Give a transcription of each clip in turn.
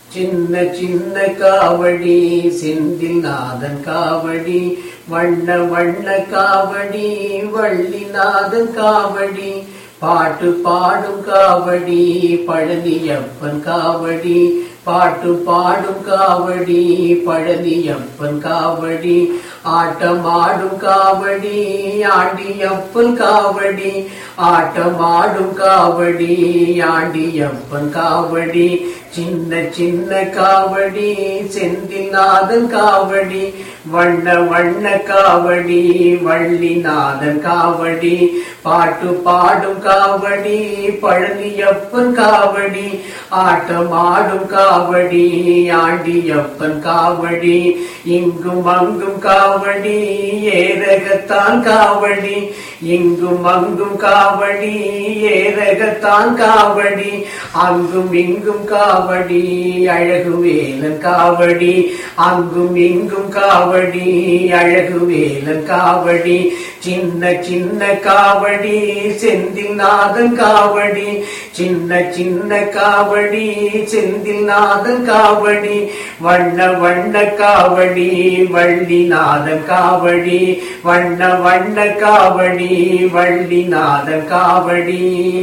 சின்ன சின்ன காவடி செந்தில் நாதன் காவடி வண்ண வண்ண காவடி வள்ளிநாதன் காவடி பாட்டு பாடும் காவடி பழனியப்பன் காவடி பாட்டு பாடும் காவடி பழனியப்பன் காவடி ஆட்டமாடும் காவடி ஆண்டியப்பன் காவடி ஆட்டமாடும் காவடி ஆண்டியப்பன் காவடி சின்ன சின்ன காவடி செந்தில்நாதன் காவடி வண்ண வண்ண காவடி வள்ளிநாதன் காவடி பாட்டு பாடும் காவடி பழனியப்பன் காவடி ஆட்டமாடும் காவடி ஆண்டியப்பன் காவடி இங்கும் அங்கும் காவடி ஏரகத்தான் காவடி இங்கும் அங்கும் காவடி ஏரகத்தான் காவடி அங்கும் இங்கும் காவடி அழகு வேலன் காவடி அங்கும் இங்கும் காவடி அழகு வேலன் காவடி சின்ன சின்ன காவடி செந்தில் நாதன் காவடி சின்ன சின்ன காவடி செந்தில் நாதன் காவடி வண்ண வண்ண காவடி வள்ளிநாதன் காவடி வண்ண வண்ண காவடி வள்ளிநாதன் காவடி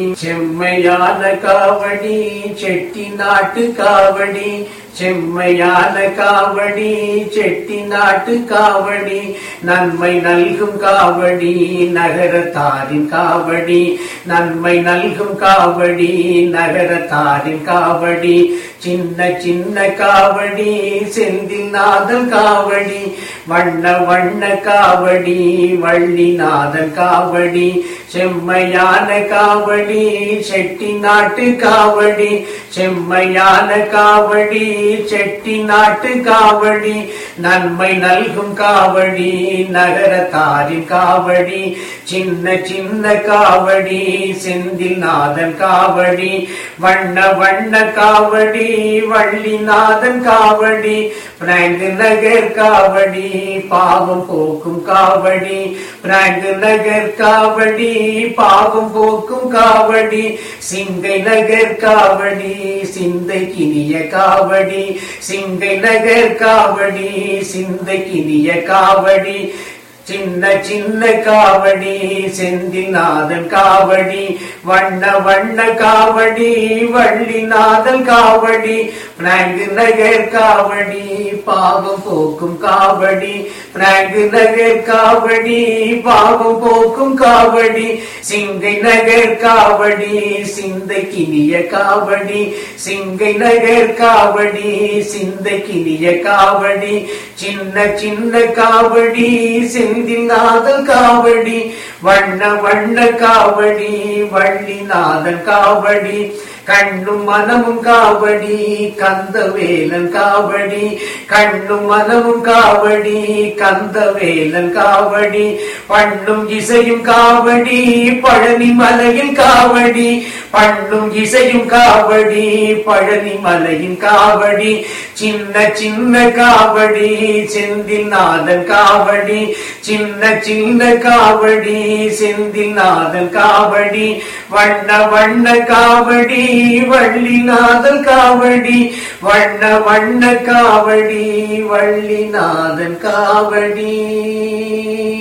செம்மையான காவடி செட்டி நாட்டு காவடி செம்மையான காவடி செட்டி நாட்டு காவடி நன்மை நல்கும் காவடி நகரத்தாரின் காவடி நன்மை நல்கும் காவடி நகரத்தாரின் காவடி சின்ன சின்ன காவடி செந்தில் நாதன் காவடி வண்ண வண்ண காவடி வள்ளிநாதன் காவடி செம்மையான காவடி செட்டி நாட்டு காவடி செம்மையான காவடி செட்டி நாட்டு காவடி நன்மை நல்கும் காவடி நகரத்தாரின் காவடி சின்ன சின்ன காவடி செந்தில் நாதன் காவடி வண்ண வண்ண காவடி வள்ளிநாதன் காவடி பிராங்கு நகர் காவடி பாவம் போக்கும் காவடி பிராங்கு நகர் காவடி பாவம் போக்கும் காவடி சிங்கை நகர் காவடி சிந்தை கினிய காவடி சிங்கை நகர் காவடி சிந்தை கினிய காவடி சின்ன சின்ன காவடி செந்திநாதன் காவடி வண்ண வண்ண காவடி வள்ளிநாதன் காவடி பிராங்கு நகர் காவடி பாவம் போக்கும் காவடி பிராங்கு நகர் காவடி பாவம் போக்கும் காவடி சிங்கை நகர் காவடி சிந்தை கினிய காவடி சிங்கை நகர் காவடி சிந்தை கினிய காவடி சின்ன சின்ன காவடி செந்திநாதன் காவடி வண்ண வண்ண காவடி வள்ளிநாதன் காவடி கண்ணும் மனமும் காவடி கந்தவேலன் காவடி கண்ணும் மனமும் காவடி கந்தவேலன் காவடி பண்ணும் இசையும் காவடி பழனி மலையில் காவடி பண்ணும் இசையும் காவடி பழனி மலையின் காவடி சின்ன சின்ன காவடி செந்தில் நாதன் காவடி சின்ன சின்ன காவடி செந்தில் நாதன் காவடி வண்ண வண்ண காவடி வள்ளிநாதன் காவடி வண்ண வண்ண காவடி வள்ளிநாதன் காவடி